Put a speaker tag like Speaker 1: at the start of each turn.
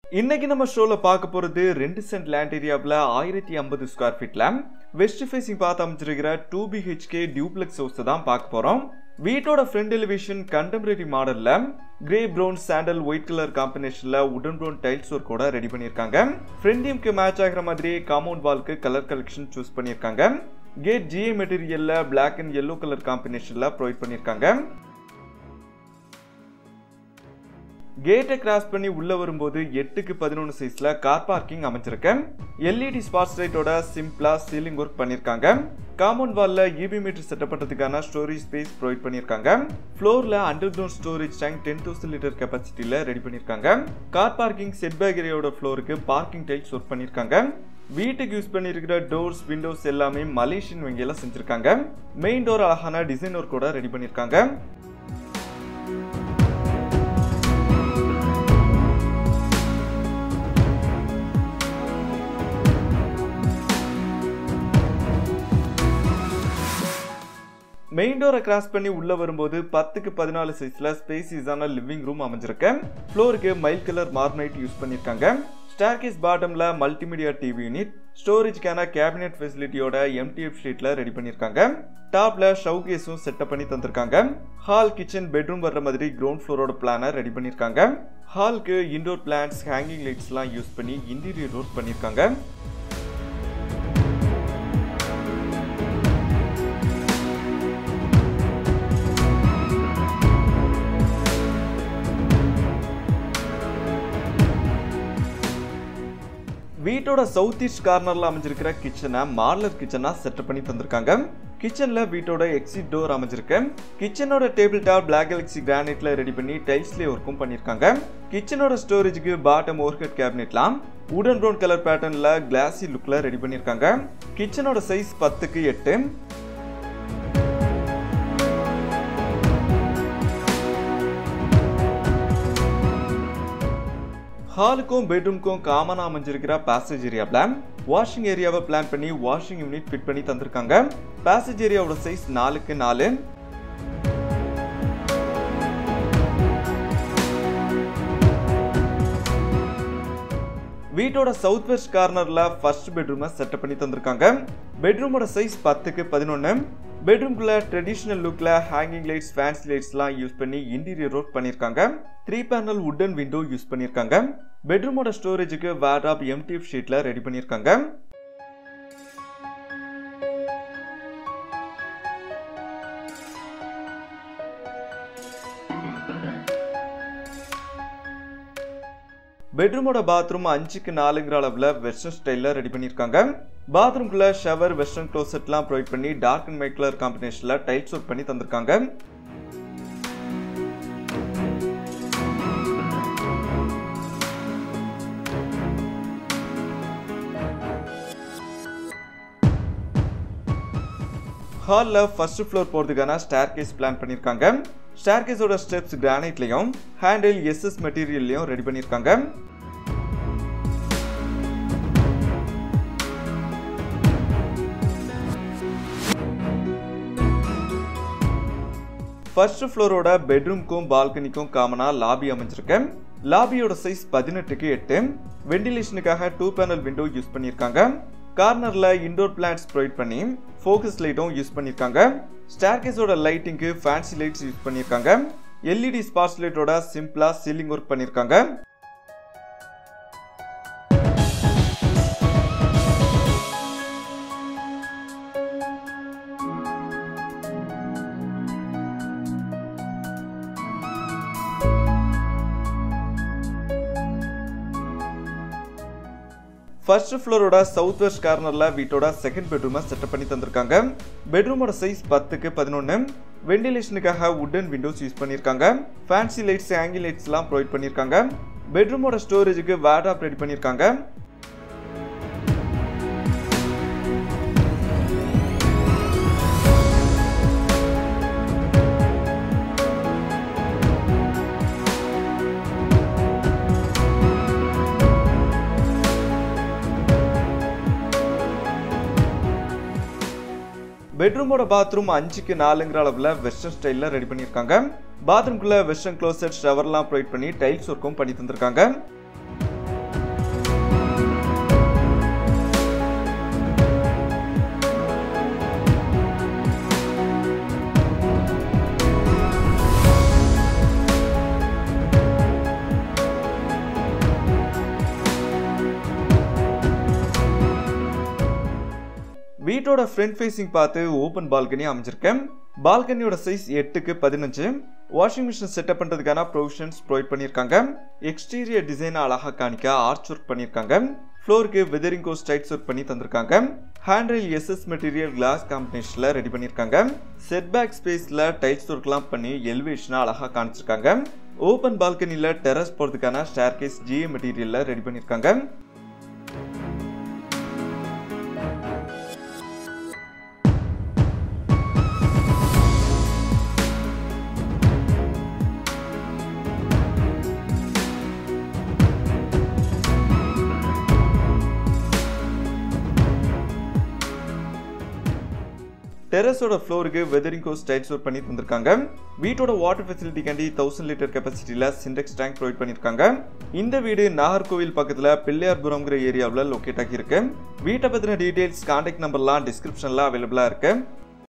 Speaker 1: இன்னைக்கு நம்ம ஷோல பார்க்க போறது ரெண்டு சென்ட் லேண்ட் ஏரியாவில் ஆயிரத்தி ஐம்பது ஸ்கொயர் ஃபீட்ல வெஸ்ட் ஃபேசிங் பார்த்து அமைச்சிருக்கிற டூ பிஹெச்கே டியூப்ளெக்ஸ் ஹவுஸ் தான் பார்க்க போறோம் வீட்டோட ஃப்ரண்ட் எலிவேஷன் கண்டெம்பரரி மாடல்ல grey brown sandal white colour காம்பினேஷன்ல உடன் ப்ரௌன் டைல்ஸ் ஒர்க் கூட ரெடி பண்ணியிருக்காங்க ஃப்ரண்ட் மேட்ச் ஆகிற மாதிரி காம்பவுண்ட் வால்க்கு கலர் கலெக்ஷன் சூஸ் பண்ணியிருக்காங்க கேட் ஜிஏ மெட்டீரியல்ல பிளாக் அண்ட் எல்லோ கலர் காம்பினேஷன்ல ப்ரொவைட் பண்ணியிருக்காங்க கேட்டை கிராஸ் பண்ணி உள்ள வரும்போது எட்டுக்கு பதினொன்று சைஸ்ல கார் பார்க்கிங் அமைச்சிருக்கேன் எல்இடி ஸ்பாட்ஸ் லைட்டோட சிம்பிளா சீலிங் ஒர்க் பண்ணிருக்காங்க காம்பவுண்ட் வால்ல இபி மீட்டர் செட்டப் பண்றதுக்கான ஸ்டோரேஜ் ஸ்பேஸ் ப்ரொவைட் பண்ணிருக்காங்க ஃப்ளோர்ல under ground storage tank ten thousand litre கெப்பாசிட்டியில ரெடி பண்ணிருக்காங்க கார் பார்க்கிங் செட் பேக் ஏரியாவோட ஃப்ளோருக்கு பார்க்கிங் டைல்ஸ் ஒர்க் பண்ணிருக்காங்க வீட்டுக்கு யூஸ் பண்ணியிருக்கிற டோர்ஸ் விண்டோஸ் எல்லாமே மலேசியன் வங்கியில செஞ்சிருக்காங்க மெயின் டோர் அழகான டிசைன் ஒர்க் கூட ரெடி பண்ணிருக்காங்க மெயின் டோரை கிராஸ் பண்ணி உள்ள வரும்போது பத்துக்கு பதினாலு சைஸ்ல ஸ்பேசிஸான லிவிங் ரூம் அமைஞ்சிருக்கு ஃப்ளோருக்கு மைல் கலர் மார்னைட் யூஸ் பண்ணிருக்காங்க ஸ்டார்கேஸ் பாட்டம்ல மல்டிமீடியா டிவி யூனிட் ஸ்டோரேஜ்க்கான கேபினெட் ஃபெசிலிட்டியோட எம்டிஎஃப் ஷீட்ல ரெடி பண்ணிருக்காங்க டாப்ல ஷவ் கேஸும் செட்டப் பண்ணி தந்திருக்காங்க ஹால் கிச்சன் பெட்ரூம் வர்ற மாதிரி கிரவுண்ட் ஃப்ளோரோட பிளானை ரெடி பண்ணிருக்காங்க ஹால்க்கு இண்டோர் பிளான்ஸ் ஹேங்கிங் லைட்ஸ்லாம் யூஸ் பண்ணி இன்டீரியர் ஒர்க் பண்ணிருக்காங்க வீட்டோட சவுத் ஈஸ்ட் கார்னர்ல அமைஞ்சிருக்கிற கிச்சனை மாடலர் கிச்சனா செட்டப் பண்ணி தந்திருக்காங்க கிச்சன்ல வீட்டோட எக்ஸிட் டோர் அமைஞ்சிருக்கு கிச்சனோட டேபிள் டாப் பிளாக் கேலக்ஸி கிரானைட்ல ரெடி பண்ணி டைல்ஸ்லேயே ஒர்க்கும் பண்ணிருக்காங்க கிச்சனோட ஸ்டோரேஜுக்கு பாட்டம் ஓவர்ஹெட் கேபினெட்லாம் உடன் ப்ரௌன் கலர் பேட்டர்ன்ல கிளாசி லுக்ல ரெடி பண்ணிருக்காங்க கிச்சனோட சைஸ் பத்துக்கு எட்டு ஹாலுக்கும் பெட்ரூம்க்கும் காமனா அமைஞ்சிருக்கிற பேசேஜ் ஏரியாவில் வாஷிங் ஏரியாவை பிளான் பண்ணி வாஷிங் யூனிட் ஃபிட் பண்ணி தந்திருக்காங்க பேசேஜ் ஏரியாவோட சைஸ் நாலுக்கு நாலு வீட்டோட சவுத் வெஸ்ட் கார்னர்ல ஃபர்ஸ்ட் பெட்ரூமை செட்டப் பண்ணி தந்திருக்காங்க பெட்ரூமோட சைஸ் பத்துக்கு பதினொன்று பெட்ரூம்குள்ள ட்ரெடிஷ்னல் லுக்ல ஹேங்கிங் லைட்ஸ் ஃபேன்சி லைட்ஸ்லாம் யூஸ் பண்ணி இன்டீரியர் ஒர்க் பண்ணியிருக்காங்க three panel wooden window use பண்ணியிருக்காங்க பெட்ரூமோட ஸ்டோரேஜுக்கு வேர்டாப் எம்டிஎஃப் ஷீட்ல ரெடி பண்ணியிருக்காங்க பெட்ரூமோட பாத்ரூம் அஞ்சுக்கு நாலுங்கிற அளவில் வெஸ்டர்ன் ஸ்டைலில் ரெடி பண்ணியிருக்காங்க பாத்ரூம்குள்ள ஷவர் வெஸ்டர்ன் க்ளோசெட்லாம் ப்ரொவைட் பண்ணி டார்க் அண்ட் மைட் கலர் காம்பினேஷனில் டைல்ஸ் ஒர்க் பண்ணி தந்திருக்காங்க ஹாலில் ஃபர்ஸ்ட் ஃப்ளோர் போகிறதுக்கான ஸ்டேர் கேஸ் பிளான் பண்ணியிருக்காங்க ஸ்டேர் கேஸோட ஸ்டெப்ஸ் கிரானைட்லையும் ஹேண்டில் எஸ்எஸ் மெட்டீரியல்லையும் ரெடி பண்ணியிருக்காங்க ஃபர்ஸ்ட் ஃப்ளோரோட பெட்ரூம்க்கும் பால்கனிக்கும் காமனாக லாபி அமைஞ்சிருக்கேன் லாபியோட சைஸ் பதினெட்டுக்கு எட்டு வெண்டிலேஷனுக்காக டூ பேனல் விண்டோ யூஸ் பண்ணியிருக்காங்க கார்னர்ல இண்டோர் பிளான்ட்ஸ் ப்ரொவைட் பண்ணி ஃபோக்கஸ் லைட்டும் யூஸ் பண்ணியிருக்காங்க ஸ்டார்கேஸோட லைட்டிங்க்கு ஃபேன்சி லைட்ஸ் யூஸ் பண்ணியிருக்காங்க எல்இடி ஸ்பாட்ஸ் லைட்டோட சிம்பிளா சீலிங் ஒர்க் பண்ணியிருக்காங்க ஃபர்ஸ்ட் ஃப்ளோரோட சவுத் வெஸ்ட் கார்னர்ல வீட்டோட செகண்ட் பெட்ரூமை செட்டப் பண்ணி தந்திருக்காங்க பெட்ரூமோட சைஸ் பத்துக்கு பதினொன்று வெண்டிலேஷனுக்காக உட்டன் விண்டோஸ் யூஸ் பண்ணியிருக்காங்க ஃபேன்சி லைட்ஸ் ஆங்கிள் லைட்ஸ்லாம் ப்ரொவைட் பண்ணியிருக்காங்க பெட்ரூமோட ஸ்டோரேஜுக்கு வேர்டாப் ரெடி பண்ணியிருக்காங்க பெட்ரூமோட பாத்ரூம் அஞ்சுக்கு நாலுங்கிற அளவில் வெஸ்டர்ன் ஸ்டைலில் ரெடி பண்ணியிருக்காங்க பாத்ரூம்குள்ள வெஸ்டர்ன் க்ளோசெட் ஷவர்லாம் ப்ரொவைட் பண்ணி டைல்ஸ் ஒர்க்கும் பண்ணி தந்திருக்காங்க வீட்டோட ஃப்ரண்ட் ஃபேசிங் பார்த்து ஓப்பன் பால்கனி அமைஞ்சிருக்கேன் பால்கனியோட சைஸ் எட்டுக்கு பதினஞ்சு வாஷிங் மிஷின் செட்டப் பண்ணுறதுக்கான ப்ரொவிஷன்ஸ் ப்ரொவைட் பண்ணியிருக்காங்க எக்ஸ்டீரியர் டிசைனை அழகாக காணிக்க ஆர்ச் ஒர்க் பண்ணியிருக்காங்க ஃப்ளோருக்கு வெதரிங் கோஸ் டைட்ஸ் ஒர்க் பண்ணி தந்திருக்காங்க hand rail SS material glass காம்பினேஷனில் ரெடி பண்ணியிருக்காங்க செட் பேக் ஸ்பேஸில் டைல்ஸ் ஒர்க்லாம் பண்ணி எலிவேஷனாக அழகாக காமிச்சிருக்காங்க ஓப்பன் பால்கனியில் டெரஸ் போகிறதுக்கான ஸ்டேர் கேஸ் ஜிஏ மெட்டீரியலில் ரெடி பண்ணியிருக்காங்க டெரஸோட ஃப்ளோருக்கு வெதரிங் கோஸ் டைட்ஸ் ஒர்க் பண்ணி தந்திருக்காங்க வீட்டோட வாட்டர் ஃபெசிலிட்டிக்காண்டி தௌசண்ட் லிட்டர் கெப்பாசிட்டியில் சிண்டெக்ஸ் டேங்க் ப்ரொவைட் பண்ணியிருக்காங்க இந்த வீடு நாகர்கோவில் பக்கத்தில் பிள்ளையார்புரம்ங்கிற ஏரியாவில் லொக்கேட் ஆகியிருக்கு வீட்டை பற்றின டீட்டெயில்ஸ் கான்டாக்ட் நம்பர்லாம் டிஸ்கிரிப்ஷனில் அவைலபிளாக இருக்கு